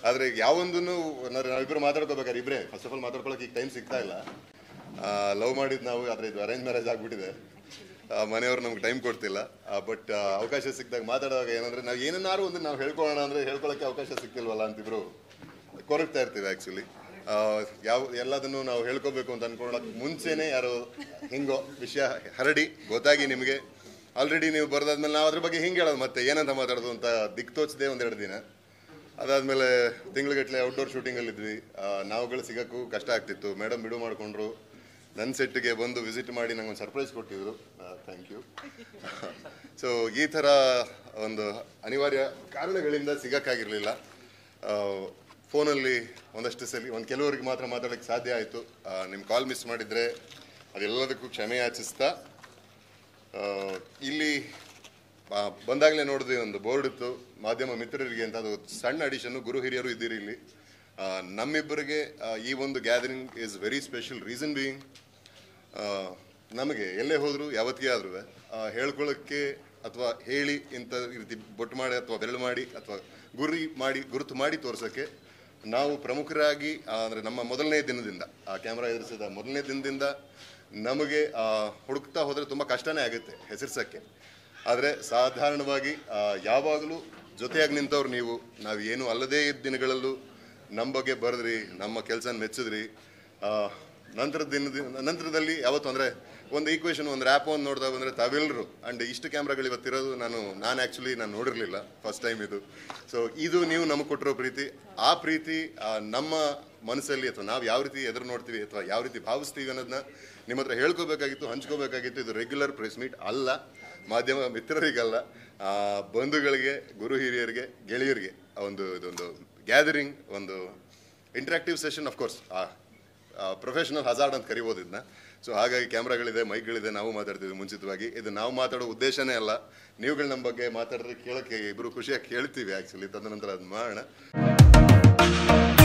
ಆದರೆ ಯಾವೊಂದನ್ನು ನಾವಿಬ್ಬರು ಮಾತಾಡ್ಕೋಬೇಕಾದ್ರೆ ಇಬ್ಬರೇ ಫಸ್ಟ್ ಆಫ್ ಆಲ್ ಮಾತಾಡ್ಕೊಳಕ್ಕೆ ಈಗ ಟೈಮ್ ಸಿಗ್ತಾ ಇಲ್ಲ ಲವ್ ಮಾಡಿದ್ದು ನಾವು ಆದರೆ ಇದು ಅರೇಂಜ್ ಮ್ಯಾರೇಜ್ ಆಗಿಬಿಟ್ಟಿದೆ ಮನೆಯವರು ನಮ್ಗೆ ಟೈಮ್ ಕೊಡ್ತಿಲ್ಲ ಬಟ್ ಅವಕಾಶ ಸಿಕ್ಕಿದಾಗ ಮಾತಾಡುವಾಗ ಏನಂದ್ರೆ ನಾವು ಏನನ್ನಾರು ಒಂದು ನಾವು ಹೇಳ್ಕೊಳ್ಳೋಣ ಅಂದರೆ ಹೇಳ್ಕೊಳ್ಳೋಕ್ಕೆ ಅವಕಾಶ ಸಿಕ್ತಿಲ್ವಲ್ಲ ಅಂತಿಬ್ರು ಕೊರಗ್ತಾ ಇರ್ತೀವಿ ಆ್ಯಕ್ಚುಲಿ ಯಾವ ಎಲ್ಲದನ್ನು ನಾವು ಹೇಳ್ಕೋಬೇಕು ಅಂತ ಅನ್ಕೊಳ್ಳೋಕೆ ಮುಂಚೆನೇ ಯಾರೋ ಹಿಂಗೋ ವಿಷಯ ಹರಡಿ ಗೊತ್ತಾಗಿ ನಿಮಗೆ ಆಲ್ರೆಡಿ ನೀವು ಬರೆದಾದ್ಮೇಲೆ ನಾವು ಅದ್ರ ಬಗ್ಗೆ ಹಿಂಗೆ ಹೇಳೋದು ಮತ್ತೆ ಏನಂತ ಮಾತಾಡೋದು ಅಂತ ದಿಕ್ ತೋಚದೆ ಒಂದೆರಡು ದಿನ ಅದಾದಮೇಲೆ ತಿಂಗ್ಳುಗಟ್ಟಲೆ ಔಟ್ಡೋರ್ ಶೂಟಿಂಗಲ್ಲಿದ್ವಿ ನಾವುಗಳು ಸಿಗೋಕ್ಕೂ ಕಷ್ಟ ಆಗ್ತಿತ್ತು ಮೇಡಮ್ ಬಿಡು ಮಾಡಿಕೊಂಡ್ರು ನನ್ನ ಸೆಟ್ಗೆ ಬಂದು ವಿಸಿಟ್ ಮಾಡಿ ನಂಗೆ ಒಂದು ಸರ್ಪ್ರೈಸ್ ಕೊಟ್ಟಿದ್ರು ಥ್ಯಾಂಕ್ ಯು ಸೊ ಈ ಥರ ಒಂದು ಅನಿವಾರ್ಯ ಕಾರಣಗಳಿಂದ ಸಿಗೋಕ್ಕಾಗಿರಲಿಲ್ಲ ಫೋನಲ್ಲಿ ಒಂದಷ್ಟು ಸಲ ಒಂದು ಕೆಲವರಿಗೆ ಮಾತ್ರ ಮಾತಾಡೋಕ್ಕೆ ಸಾಧ್ಯ ಆಯಿತು ನಿಮ್ಮ ಕಾಲ್ ಮಿಸ್ ಮಾಡಿದರೆ ಅದೆಲ್ಲದಕ್ಕೂ ಕ್ಷಮೆ ಯಾಚಿಸ್ತಾ ಆ, ಇಲ್ಲಿ ಆ, ಬಂದಾಗಲೇ ನೋಡಿದ್ವಿ ಒಂದು ಬೋರ್ಡ್ ಇತ್ತು ಮಾಧ್ಯಮ ಮಿತ್ರರಿಗೆ ಅಂತ ಅದು ಸಣ್ಣ ಅಡಿಷನ್ನು ಗುರು ಹಿರಿಯರು ಇದ್ದೀರಿ ಇಲ್ಲಿ ಆ, ನಮ್ಮಿಬ್ಬರಿಗೆ ಆ, ಈ ಒಂದು gathering is very special reason being ನಮಗೆ ಎಲ್ಲೇ ಹೋದರೂ ಯಾವತ್ತಿಗೆ ಆದ್ರೂ ಹೇಳ್ಕೊಳ್ಳೋಕ್ಕೆ ಅಥವಾ ಹೇಳಿ ಇಂಥ ಈ ರೀತಿ ಬೊಟ್ಟು ಮಾಡಿ ಅಥವಾ ಬೆರಳು ಮಾಡಿ ಅಥವಾ ಗುರಿ ಮಾಡಿ ಗುರುತು ಮಾಡಿ ತೋರ್ಸೋಕ್ಕೆ ನಾವು ಪ್ರಮುಖರಾಗಿ ಆ, ಅಂದ್ರೆ ನಮ್ಮ ಮೊದಲನೇ ದಿನದಿಂದ ಆ ಕ್ಯಾಮ್ರಾ ಎದುರಿಸಿದ ಮೊದಲನೇ ದಿನದಿಂದ ನಮಗೆ ಆ, ಹುಡುಕ್ತಾ ಹೋದರೆ ತುಂಬ ಕಷ್ಟನೇ ಆಗುತ್ತೆ ಹೆಸರ್ಸಕ್ಕೆ ಆದರೆ ಸಾಧಾರಣವಾಗಿ ಆ, ಯಾವಾಗಲೂ ಜೊತೆಯಾಗಿ ನಿಂತವ್ರು ನೀವು ನಾವು ಏನು ಅಲ್ಲದೇ ಇದ್ದ ದಿನಗಳಲ್ಲೂ ನಮ್ಮ ಬಗ್ಗೆ ಬರೆದ್ರಿ ನಮ್ಮ ಕೆಲಸ ಮೆಚ್ಚಿದ್ರಿ ಆ, ನಂತರದ ದಿನದ ನಂತರದಲ್ಲಿ ಯಾವತ್ತು ಅಂದರೆ ಒಂದು ಈಕ್ವೇಷನ್ ಒಂದು ರ್ಯಾಪ್ ಒಂದು ನೋಡ್ತಾ ಬಂದರೆ ತಾವೆಲ್ಲರೂ ಆ್ಯಂಡ್ ಇಷ್ಟು ಕ್ಯಾಮ್ರಾಗಳು ಇವತ್ತಿರೋದು ನಾನು ನಾನು ಆ್ಯಕ್ಚುಲಿ ನಾನು ನೋಡಿರಲಿಲ್ಲ ಫಸ್ಟ್ ಟೈಮ್ ಇದು ಸೊ ಇದು ನೀವು ನಮಗೆ ಕೊಟ್ಟಿರೋ ಪ್ರೀತಿ ಆ ಪ್ರೀತಿ ಆ, ನಮ್ಮ ಮನಸ್ಸಲ್ಲಿ ಅಥವಾ ನಾವು ಯಾವ ರೀತಿ ಎದುರು ನೋಡ್ತೀವಿ ಅಥವಾ ಯಾವ ರೀತಿ ಭಾವಿಸ್ತೀವಿ ಅನ್ನೋದನ್ನ ನಿಮ್ಮ ಹತ್ರ ಹೇಳ್ಕೋಬೇಕಾಗಿತ್ತು ಹಂಚ್ಕೋಬೇಕಾಗಿತ್ತು ಇದು ರೆಗ್ಯುಲರ್ ಪ್ರೆಸ್ ಮೀಟ್ ಅಲ್ಲ ಮಾಧ್ಯಮ ಮಿತ್ರರಿಗಲ್ಲ ಆ, ಬಂಧುಗಳಿಗೆ ಗುರು ಹಿರಿಯರಿಗೆ ಗೆಳೆಯರಿಗೆ ಆ ಒಂದು ಇದೊಂದು ಗ್ಯಾದರಿಂಗ್ ಒಂದು interactive session of course professional hazard ಅಂತ ಕರಿಬೋದು ಇದನ್ನ ಸೊ ಹಾಗಾಗಿ ಕ್ಯಾಮ್ರಾಗಳಿದೆ ಮೈಕ್ಗಳಿದೆ ನಾವು ಮಾತಾಡ್ತಿದ್ವಿ ಮುಂಚಿತವಾಗಿ ಇದು ನಾವು ಮಾತಾಡೋ ಉದ್ದೇಶನೇ ಅಲ್ಲ ನೀವುಗಳು ನಮ್ಮ ಬಗ್ಗೆ ಮಾತಾಡಿದ್ರೆ ಕೇಳೋಕ್ಕೆ ಇಬ್ಬರು ಖುಷಿಯಾಗಿ ಕೇಳ್ತೀವಿ ಆ್ಯಕ್ಚುಲಿ ತದನಂತರ ಅದು ಮಾಡೋಣ